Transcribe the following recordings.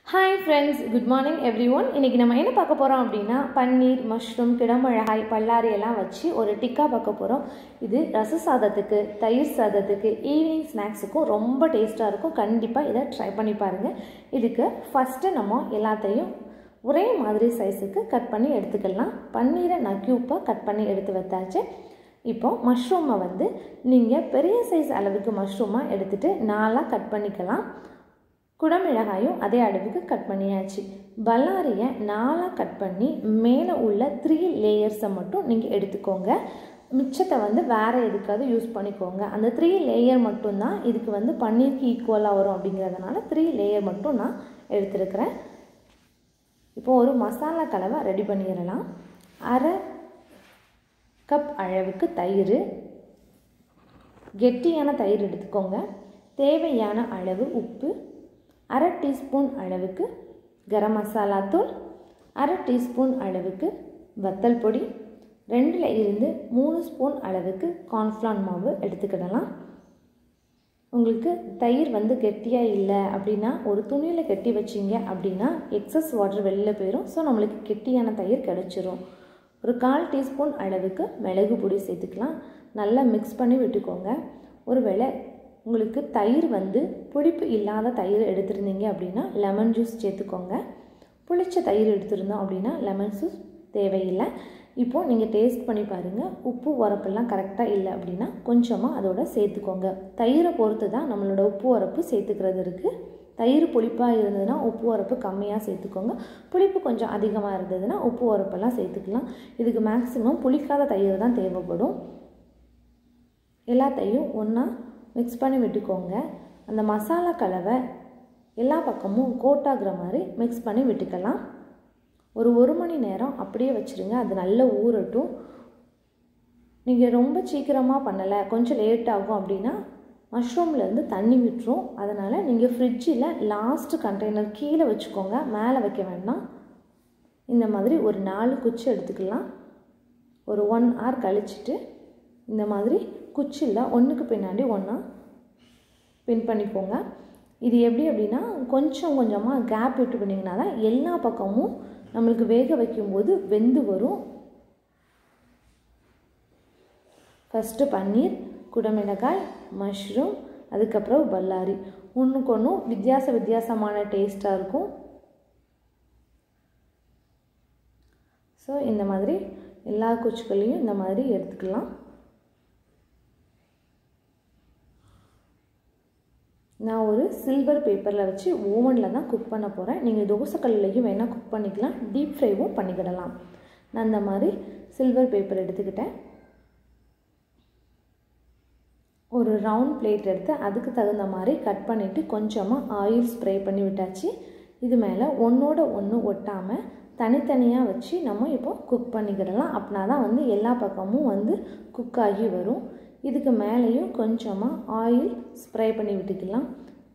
hi friends good morning everyone இன்றைக்கி நம்ம என்ன பார்க்க போகிறோம் அப்படின்னா பன்னீர் மஷ்ரூம் கிடமிளகாய் பல்லாரி எல்லாம் வச்சு ஒரு டிக்கா பார்க்க போகிறோம் இது ரச சாதத்துக்கு தயிர் சாதத்துக்கு ஈவினிங் ஸ்நாக்ஸுக்கும் ரொம்ப டேஸ்ட்டாக இருக்கும் கண்டிப்பாக இதை ட்ரை பண்ணி பாருங்கள் இதுக்கு ஃபஸ்ட்டு நம்ம எல்லாத்தையும் ஒரே மாதிரி சைஸுக்கு கட் பண்ணி எடுத்துக்கலாம் பன்னீரை நான் க்யூப்பாக கட் பண்ணி எடுத்து வச்சாச்சு இப்போ மஷ்ரூமை வந்து நீங்கள் பெரிய சைஸ் அளவுக்கு மஷ்ரூமாக எடுத்துகிட்டு நாலாக கட் பண்ணிக்கலாம் குடமிளகாயும் அதே அளவுக்கு கட் பண்ணியாச்சு பல்லாரியை நாலாக கட் பண்ணி மேலே உள்ள த்ரீ லேயர்ஸை மட்டும் நீங்கள் எடுத்துக்கோங்க மிச்சத்தை வந்து வேறு எதுக்காவது யூஸ் பண்ணிக்கோங்க அந்த த்ரீ லேயர் மட்டும்தான் இதுக்கு வந்து பன்னீருக்கு ஈக்குவலாக வரும் அப்படிங்கிறதுனால த்ரீ லேயர் மட்டும் நான் எடுத்துருக்கிறேன் இப்போது ஒரு மசாலா கலவை ரெடி பண்ணிடலாம் அரை கப் அளவுக்கு தயிர் கெட்டியான தயிர் எடுத்துக்கோங்க தேவையான அளவு உப்பு அரை டீஸ்பூன் அளவுக்கு கரம் மசாலா தூள் அரை டீஸ்பூன் அளவுக்கு வத்தல் பொடி ரெண்டில் இருந்து மூணு ஸ்பூன் அளவுக்கு கார்ன்ஃப்ளான் மாவு எடுத்துக்கிடலாம் உங்களுக்கு தயிர் வந்து கெட்டியாக இல்லை அப்படின்னா ஒரு துணியில் கெட்டி வச்சிங்க அப்படின்னா எக்ஸஸ் வாட்டர் வெளியில் போயிடும் ஸோ நம்மளுக்கு கெட்டியான தயிர் கிடச்சிரும் ஒரு கால் டீஸ்பூன் அளவுக்கு மிளகு பொடி சேர்த்துக்கலாம் நல்லா மிக்ஸ் பண்ணி விட்டுக்கோங்க ஒருவேளை உங்களுக்கு தயிர் வந்து புளிப்பு இல்லாத தயிர் எடுத்திருந்தீங்க அப்படின்னா லெமன் ஜூஸ் சேர்த்துக்கோங்க புளிச்ச தயிர் எடுத்திருந்தோம் அப்படின்னா லெமன் ஜூஸ் தேவையில்லை இப்போது நீங்கள் டேஸ்ட் பண்ணி பாருங்கள் உப்பு உரப்பெல்லாம் கரெக்டாக இல்லை அப்படின்னா கொஞ்சமாக அதோட சேர்த்துக்கோங்க தயிரை பொறுத்து தான் நம்மளோட உப்பு உரப்பு சேர்த்துக்கிறது இருக்குது தயிர் புளிப்பாக இருந்ததுன்னா உப்பு உரப்பு கம்மியாக சேர்த்துக்கோங்க புளிப்பு கொஞ்சம் அதிகமாக இருந்ததுன்னா உப்பு உரப்பெல்லாம் சேர்த்துக்கலாம் இதுக்கு மேக்ஸிமம் புளிக்காத தயிர் தான் தேவைப்படும் எல்லாத்தையும் ஒன்றா மிக்ஸ் பண்ணி விட்டுக்கோங்க அந்த மசாலா கலவை எல்லா பக்கமும் கோட்டாகிற மாதிரி மிக்ஸ் பண்ணி விட்டுக்கலாம் ஒரு ஒரு மணி நேரம் அப்படியே வச்சுருங்க அது நல்ல ஊறட்டும் நீங்கள் ரொம்ப சீக்கிரமாக பண்ணலை கொஞ்சம் லேட் ஆகும் அப்படின்னா மஷ்ரூம்லேருந்து தண்ணி விட்டுரும் அதனால் நீங்கள் ஃப்ரிட்ஜில் லாஸ்ட்டு கண்டெய்னர் கீழே வச்சுக்கோங்க மேலே வைக்க வேண்டாம் இந்த மாதிரி ஒரு நாலு குச்சி எடுத்துக்கலாம் ஒரு ஒன் ஹவர் கழிச்சிட்டு இந்த மாதிரி குச்சியில் ஒன்றுக்கு பின்னாடி ஒன்றா பின் பண்ணிக்கோங்க இது எப்படி அப்படின்னா கொஞ்சம் கொஞ்சமாக கேப் விட்டு பண்ணிங்கன்னா தான் எல்லா பக்கமும் நம்மளுக்கு வேக வைக்கும்போது வெந்து வரும் ஃபஸ்ட்டு பன்னீர் குடமிளகாய் மஷ்ரூம் அதுக்கப்புறம் பல்லாரி ஒன்றுக்கு ஒன்றும் வித்தியாச வித்தியாசமான டேஸ்ட்டாக இருக்கும் ஸோ இந்த மாதிரி எல்லா குச்சிகளையும் இந்த மாதிரி எடுத்துக்கலாம் நான் ஒரு சில்வர் பேப்பரில் வச்சு ஓவனில் தான் குக் பண்ண போகிறேன் நீங்கள் தோசைக்கல்லையும் வேணால் குக் பண்ணிக்கலாம் டீப் ஃப்ரைவும் பண்ணிக்கிடலாம் நான் இந்த மாதிரி சில்வர் பேப்பர் எடுத்துக்கிட்டேன் ஒரு ரவுண்ட் பிளேட் எடுத்து அதுக்கு தகுந்த மாதிரி கட் பண்ணிவிட்டு கொஞ்சமாக ஆயில் ஸ்ப்ரே பண்ணி விட்டாச்சு இது மேலே ஒன்றோட ஒன்று ஒட்டாமல் தனித்தனியாக வச்சு நம்ம இப்போ குக் பண்ணிக்கிடலாம் அப்படின்னா தான் வந்து எல்லா பக்கமும் வந்து குக் ஆகி வரும் இதுக்கு மேலேயும் கொஞ்சமாக ஆயில் ஸ்ப்ரே பண்ணி விட்டுக்கலாம்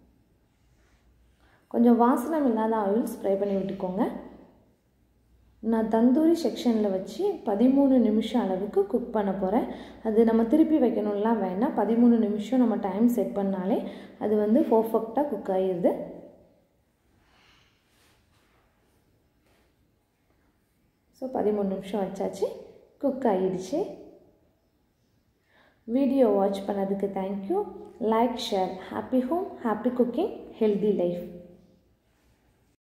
கொஞ்சம் வாசனம் இல்லாத ஆயில் ஸ்ப்ரே பண்ணி விட்டுக்கோங்க நான் தந்தூரி செக்ஷனில் வச்சு பதிமூணு நிமிஷம் அளவுக்கு குக் பண்ண போகிறேன் அது நம்ம திருப்பி வைக்கணும்லாம் வேணாம் பதிமூணு நிமிஷம் நம்ம டைம் செட் பண்ணாலே அது வந்து பர்ஃபெக்டாக குக் ஆகிடுது ஸோ பதிமூணு நிமிஷம் வச்சாச்சு குக் ஆகிடுச்சு வீடியோ வாட்ச் பண்ணதுக்கு thank you like share happy home happy cooking healthy life